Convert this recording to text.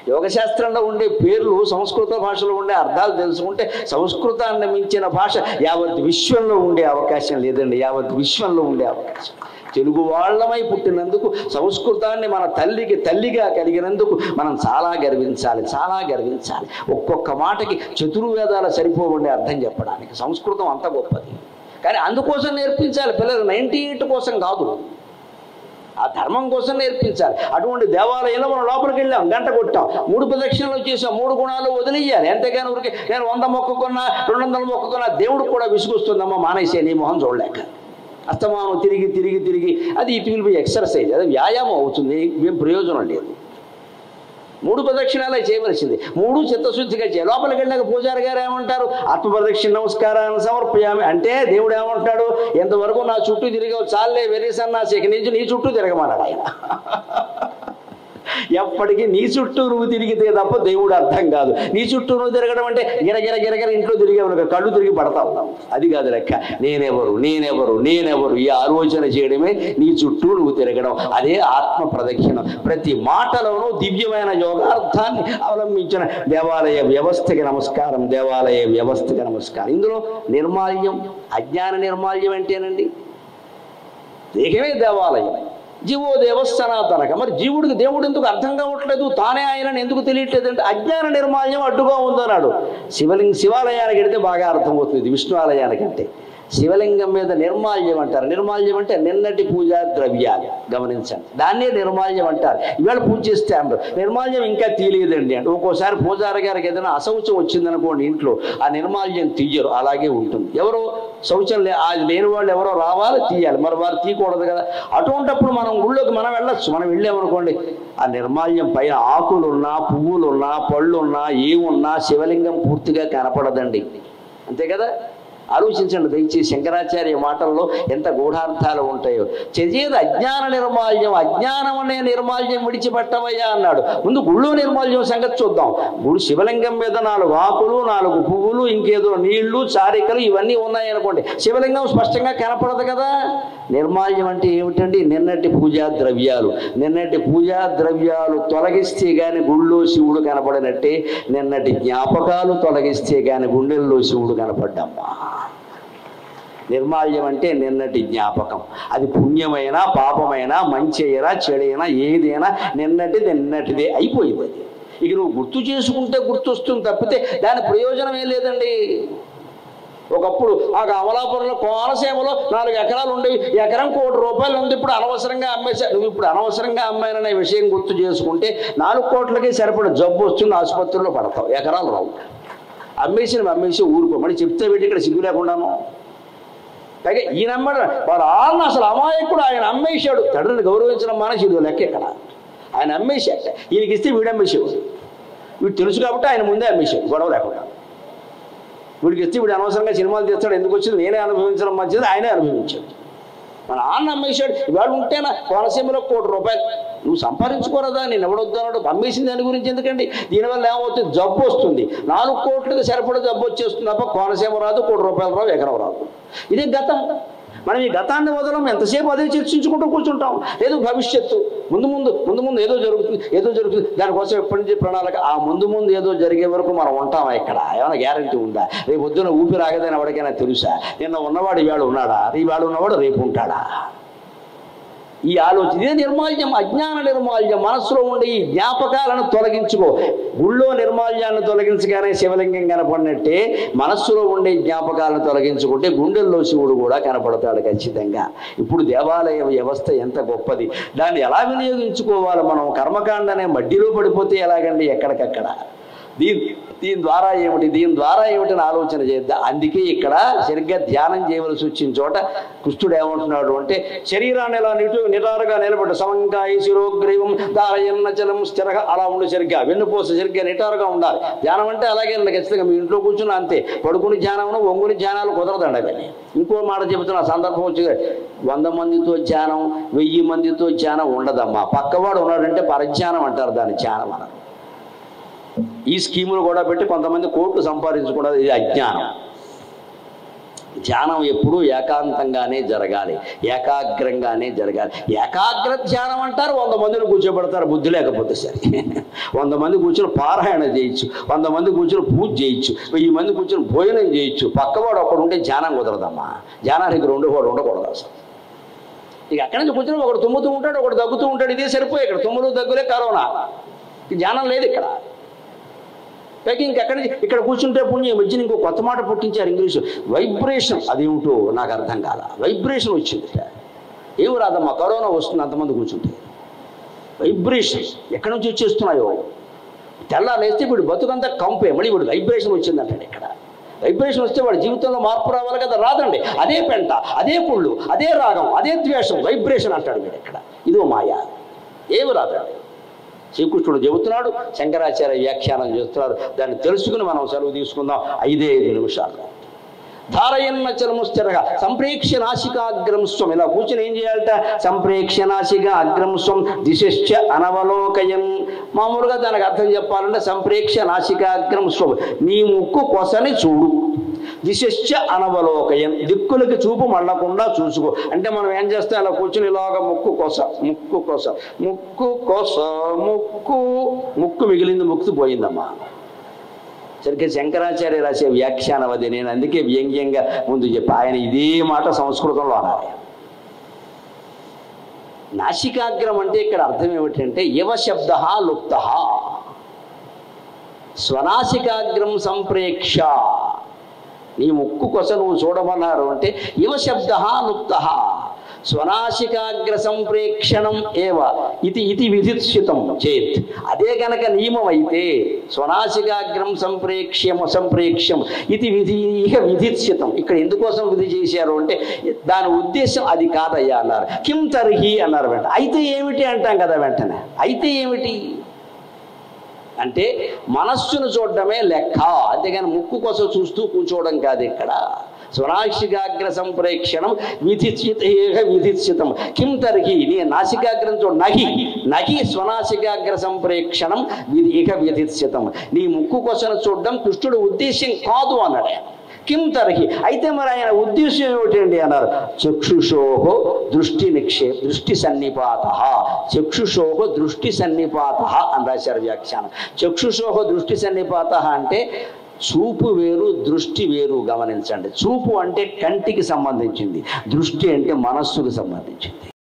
యోగశాస్త్రంలో ఉండే పేర్లు సంస్కృత భాషలో ఉండే అర్థాలు తెలుసుకుంటే సంస్కృతాన్ని మించిన భాష యావత్ విశ్వంలో ఉండే అవకాశం లేదండి యావత్ విశ్వంలో ఉండే అవకాశం తెలుగు వాళ్ళమై పుట్టినందుకు సంస్కృతాన్ని మన తల్లికి తల్లిగా కలిగినందుకు మనం చాలా గర్వించాలి చాలా గర్వించాలి ఒక్కొక్క మాటకి చతుర్వేదాల సరిపోవండి అర్థం చెప్పడానికి సంస్కృతం అంత గొప్పది కానీ అందుకోసం నేర్పించాలి పిల్లలు నైంటీ ఎయిట్ కోసం కాదు ఆ ధర్మం కోసం నేర్పించాలి అటువంటి దేవాలయంలో మనం లోపలికి వెళ్ళాం గంట కొట్టాం మూడు ప్రదక్షిణలు చేసాం మూడు గుణాలు వదిలేయాలి ఎంతగానో ఊరికి నేను వంద మొక్కుకున్నా రెండు వందల మొక్కుకున్నా దేవుడికి కూడా విసుగొస్తుందమ్మా మానేసే నీ మొహం చూడలేక అస్తమానం తిరిగి తిరిగి తిరిగి అది ఇట్ విల్ బి ఎక్సర్సైజ్ అది వ్యాయామం అవుతుంది ఏం ప్రయోజనం లేదు మూడు ప్రదక్షిణాలే చేయవలసింది మూడు చిత్తశుద్ధిగా చేయాలి లోపలికి వెళ్ళాక పూజారి గారు ఏమంటారు ఆత్మ ప్రదక్షిణ నమస్కారాన్ని సమర్పయామి అంటే దేవుడు ఏమంటాడు ఎంతవరకు నా చుట్టూ తిరిగావు చాలే వెరీ సన్నాసి ఇక నుంచి నీ చుట్టూ తిరగమన్నాడు ఆయన ఎప్పటికీ నీ చుట్టూ నువ్వు తిరిగితే తప్ప దేవుడు అర్థం కాదు నీ చుట్టూ నువ్వు తిరగడం అంటే గిరగిర గిరగిర ఇంట్లో తిరిగేవనుక కళ్ళు తిరిగి పడతావు అది కాదు లెక్క నేనెవరు నేనెవరు నేనెవరు ఈ ఆలోచన చేయడమే నీ చుట్టూ నువ్వు తిరగడం అదే ఆత్మ ప్రదక్షిణం ప్రతి మాటలోనూ దివ్యమైన యోగార్థాన్ని అవలంబించిన దేవాలయ వ్యవస్థకి నమస్కారం దేవాలయ వ్యవస్థకి నమస్కారం ఇందులో నిర్మాల్యం అజ్ఞాన నిర్మాల్యం అంటేనండి దేహమే దేవాలయం జీవో దేవ సనాతనక మరి జీవుడికి దేవుడు ఎందుకు అర్థం కావట్లేదు తానే ఆయన ఎందుకు తెలియట్లేదు అంటే అజ్ఞాన నిర్మాల్యం అడ్డుగా ఉందన్నాడు శివలింగ శివాలయానికి వెడితే బాగా అర్థమవుతుంది విష్ణు ఆలయానికంటే శివలింగం మీద నిర్మాల్యం అంటారు నిర్మాల్యం అంటే నిన్నటి పూజా ద్రవ్యాలు గమనించండి దాన్నే నిర్మాల్యం అంటారు ఇవాళ పూజ చేస్తే అన్నారు నిర్మాల్యం ఇంకా తీయలేదండి అంటే ఒక్కోసారి పూజారి గారికి ఏదైనా అశౌచం వచ్చిందనుకోండి ఇంట్లో ఆ నిర్మాల్యం తీయరు అలాగే ఉంటుంది ఎవరో శౌచం లే అది లేని వాళ్ళు ఎవరో రావాలి తీయాలి మరి వారు తీయకూడదు కదా అటువంటప్పుడు మనం గుళ్ళోకి మనం వెళ్ళొచ్చు మనం వెళ్ళామనుకోండి ఆ నిర్మాల్యం పైన ఆకులున్నా పువ్వులున్నా పళ్ళున్నా ఏమున్నా శివలింగం పూర్తిగా కనపడదండి అంతే కదా ఆలోచించండి దయచేసి శంకరాచార్య మాటల్లో ఎంత గూఢార్థాలు ఉంటాయో చదివేది అజ్ఞాన నిర్మాల్యం అజ్ఞానం అనే నిర్మాల్యం విడిచిపెట్టవయ్యా అన్నాడు ముందు గుళ్ళు నిర్మాల్యం సంగతి చూద్దాం గుడి శివలింగం మీద నాలుగు ఆకులు నాలుగు పువ్వులు ఇంకేదో నీళ్లు చారికలు ఇవన్నీ ఉన్నాయనుకోండి శివలింగం స్పష్టంగా కనపడదు కదా నిర్మాల్యం అంటే ఏమిటండి నిన్నటి పూజా ద్రవ్యాలు నిన్నటి పూజా ద్రవ్యాలు తొలగిస్తే గాని గుళ్ళో శివుడు కనపడినట్టే నిన్నటి జ్ఞాపకాలు తొలగిస్తే గాని గుండెల్లో శివుడు కనపడ్డమ్మా నిర్మాల్యం అంటే నిన్నటి జ్ఞాపకం అది పుణ్యమైనా పాపమైనా మంచి అయినా చెడైనా ఏదైనా నిన్నటి నిన్నటిదే అయిపోయింది అది ఇక నువ్వు గుర్తు చేసుకుంటే గుర్తొస్తుంది తప్పితే దాని ప్రయోజనం ఏం లేదండి ఒకప్పుడు ఆ అమలాపురంలో కోనసీమలో నాలుగు ఎకరాలు ఉండేవి ఎకరం కోటి రూపాయలు ఉంది ఇప్పుడు అనవసరంగా అమ్మేసా నువ్వు ఇప్పుడు అనవసరంగా అమ్మాననే విషయం గుర్తు చేసుకుంటే నాలుగు కోట్లకి సరిపడ జబ్బు వస్తుంది ఆసుపత్రిలో పడతావు ఎకరాలు రావు అమ్మేసి అమ్మేసి ఊరుకో మళ్ళీ చెప్తే పెట్టి ఇక్కడ సిగ్గు లేకుండాను పైగా ఈయన అమ్మడు వాడు ఆళ్ళని అసలు అమాయకుడు ఆయన అమ్మేశాడు తండ్రిని గౌరవించడం మానేసి ఇది లెక్క ఇక్కడ ఆయన అమ్మేశాట ఈయనకి ఇస్తే వీడు అమ్మేసేవాడు వీడు తెలుసు కాబట్టి ఆయన ముందే అమ్మేశాడు గొడవ లేకుండా వీడికి ఇస్తే వీడు అనవసరంగా సినిమాలు తీస్తాడు ఎందుకు వచ్చింది నేనే అనుభవించడం మంచిది ఆయనే అనుభవించాడు మన ఆన్న అమ్మేశాడు ఇవాళ ఉంటేనా కోనసీమలో కోటి రూపాయలు నువ్వు సంపాదించుకోరదా నేను ఎవడొద్దన్నాడు అమ్మేసిన దాని గురించి ఎందుకండి దీనివల్ల ఏమవుతుంది జబ్బు వస్తుంది నాలుగు కోట్లకి సరిపడ జబ్బు వచ్చేస్తుంది తప్ప కోనసీమ రాదు కోటి రూపాయలు రావు ఎకరం రాదు ఇదే గతం మనం ఈ గతాన్ని వదలం ఎంతసేపు అదే చర్చించుకుంటూ కూర్చుంటాం లేదు భవిష్యత్తు ముందు ముందు ముందు ముందు ఏదో జరుగుతుంది ఏదో జరుగుతుంది దానికోసం ఎప్పటి నుంచి ప్రణాళిక ఆ ముందు ముందు ఏదో జరిగే వరకు మనం ఉంటామా ఇక్కడ ఏమైనా గ్యారంటీ ఉందా రేపు పొద్దున ఊపిరి ఆగదని ఎవరికైనా తెలుసా నిన్న ఉన్నవాడు ఇవాళ ఉన్నాడా ఇవాళ ఉన్నవాడు రేపు ఉంటాడా ఈ ఆలోచన ఇదే నిర్మాల్యం అజ్ఞాన నిర్మాల్యం మనసులో ఉండే ఈ జ్ఞాపకాలను తొలగించుకో గుళ్ళో నిర్మాల్యాన్ని తొలగించగానే శివలింగం కనపడినట్టే మనస్సులో ఉండే జ్ఞాపకాలను తొలగించుకుంటే గుండెల్లో శివుడు కూడా కనపడతాడు ఖచ్చితంగా ఇప్పుడు దేవాలయ వ్యవస్థ ఎంత గొప్పది దాన్ని ఎలా వినియోగించుకోవాలి మనం కర్మకాండ అనే మడ్డిలో పడిపోతే ఎలాగండి ఎక్కడికక్కడ దీని దీని ద్వారా ఏమిటి దీని ద్వారా ఏమిటని ఆలోచన చేద్దాం అందుకే ఇక్కడ సరిగ్గా ధ్యానం చేయవలసి వచ్చిన చోట కృష్ణుడు ఏమంటున్నాడు అంటే శరీరాన్ని ఎలా నిటు నిటారుగా నిలబెట్టు సమంకాయ శిరోగ్రీవం దారయన్నచలం స్థిరగా అలా ఉండు సరిగ్గా వెన్నుపూస సరిగ్గా నిటారుగా ఉండాలి ధ్యానం అంటే అలాగే ఉండాలి. ఖచ్చితంగా మీ ఇంట్లో కూర్చుని అంతే పడుకుని ధ్యానం వంగుని ధ్యానాలు కుదరదండి అవన్నీ ఇంకో మాట చెబుతున్నా సందర్భం వచ్చి వంద మందితో ధ్యానం వెయ్యి మందితో ధ్యానం ఉండదమ్మా పక్కవాడు ఉన్నాడంటే పరధ్యానం అంటారు దాన్ని ధ్యానం అన్నారు ఈ స్కీములు కూడా పెట్టి కొంతమంది కోట్లు సంపాదించుకున్నది ఇది అజ్ఞానం ధ్యానం ఎప్పుడూ ఏకాంతంగానే జరగాలి ఏకాగ్రంగానే జరగాలి ఏకాగ్ర ధ్యానం అంటారు వంద మందిని కూర్చోబెడతారు బుద్ధి లేకపోతే సరే వంద మంది కూర్చొని పారాయణ చేయొచ్చు వంద మంది కూర్చొని పూజ చేయొచ్చు వెయ్యి మంది కూర్చొని భోజనం చేయొచ్చు పక్కవాడు ఒకడు ఉంటే ధ్యానం కుదరదమ్మా ధ్యానానికి రెండు వాడు ఉండకూడదు అసలు ఇక అక్కడి నుంచి కూర్చొని ఒకడు తుమ్ముతూ ఉంటాడు ఒకడు దగ్గుతూ ఉంటాడు ఇదే సరిపోయి ఇక్కడ తుమ్ములు దగ్గులే కరోనా ఇక ధ్యానం లేదు ఇక్కడ పైకి ఇంకెక్కడి నుంచి ఇక్కడ కూర్చుంటే పుణ్యం ఈ మధ్యన ఇంకో కొత్త మాట పుట్టించారు ఇంగ్లీష్ వైబ్రేషన్ అదేమిటో నాకు అర్థం కాల వైబ్రేషన్ వచ్చింది ఏమి రాదమ్మా కరోనా వస్తుంది అంతమంది కూర్చుంటే వైబ్రేషన్ ఎక్కడి నుంచి వచ్చేస్తున్నాయో తెల్లాలేస్తే వీడు బతుకంతా కంపే మళ్ళీ వీడు వైబ్రేషన్ వచ్చిందంటాడు ఇక్కడ వైబ్రేషన్ వస్తే వాడి జీవితంలో మార్పు రావాలి కదా రాదండి అదే పెంట అదే పుళ్ళు అదే రాగం అదే ద్వేషం వైబ్రేషన్ అంటాడు వీడు ఇక్కడ ఇదో మాయ ఏమి రాదండి శ్రీకృష్ణుడు చెబుతున్నాడు శంకరాచార్య వ్యాఖ్యానం చేస్తున్నారు దాన్ని తెలుసుకుని మనం సెలవు తీసుకుందాం ఐదే ఐదు నిమిషాలు ధారయన్న చలముస్థిరగా సంప్రేక్ష నాసికాగ్రం స్వం ఇలా కూర్చుని ఏం చేయాలట సంప్రేక్ష నాసిక అగ్రం స్వం దిశశ్చ అనవలోకయన్ మామూలుగా దానికి అర్థం చెప్పాలంటే సంప్రేక్ష నాసికాగ్రం స్వం నీ ముక్కు కొసని చూడు దిశశ్చ అనవలోకయన్ దిక్కులకి చూపు మళ్ళకుండా చూసుకో అంటే మనం ఏం చేస్తాం ఇలా కూర్చుని ఇలాగ ముక్కు కొస ముక్కు కొస ముక్కు కొస ముక్కు ముక్కు మిగిలింది ముక్కు పోయిందమ్మా సరిగ్గా శంకరాచార్య రాసే వ్యాఖ్యానం అది నేను అందుకే వ్యంగ్యంగా ముందు చెప్పి ఆయన ఇదే మాట సంస్కృతంలో అనాలి నాసికాగ్రం అంటే ఇక్కడ అర్థం ఏమిటంటే యువ శబ్ద లుప్త స్వనాసికాగ్రం సంప్రేక్ష నీ ముక్కు కొస నువ్వు చూడమన్నారు అంటే యువ శబ్ద లుప్త స్వనాసికాగ్ర సంప్రేక్షణం ఏవ ఇది ఇది విధిత్సితం చేత్ అదే గనక నియమం అయితే స్వనాసికాగ్రం సంప్రేక్ష్యం సంప్రేక్ష్యం ఇది విధి ఇహ విధిత్సితం ఇక్కడ ఎందుకోసం విధి చేశారు అంటే దాని ఉద్దేశం అది కాదయ్యా అన్నారు కిం తర్హి అన్నారు వెంట అయితే ఏమిటి అంటాం కదా వెంటనే అయితే ఏమిటి అంటే మనస్సును చూడడమే లెక్క అంతేగాని ముక్కు కోసం చూస్తూ కూర్చోవడం కాదు ఇక్కడ స్వనాశికాగ్ర సంప్రేక్షణం విధిచిత విధిచితం కిం తర్హి నీ నాసికాగ్రం చూడ నహి నహి స్వనాసికాగ్ర సంప్రేక్షణం విధి ఇక విధిచితం నీ ముక్కు కోసం చూడడం కృష్ణుడు ఉద్దేశ్యం కాదు అన్నాడు ఆయన. కిం తర్హి అయితే మరి ఆయన ఉద్దేశం ఏమిటండి అన్నారు చక్షుషోహో దృష్టి నిక్షే దృష్టి సన్నిపాత చక్షుషోహో దృష్టి సన్నిపాత అని రాశారు వ్యాఖ్యానం చక్షుషోహో దృష్టి సన్నిపాత అంటే చూపు వేరు దృష్టి వేరు గమనించండి చూపు అంటే కంటికి సంబంధించింది దృష్టి అంటే మనస్సుకు సంబంధించింది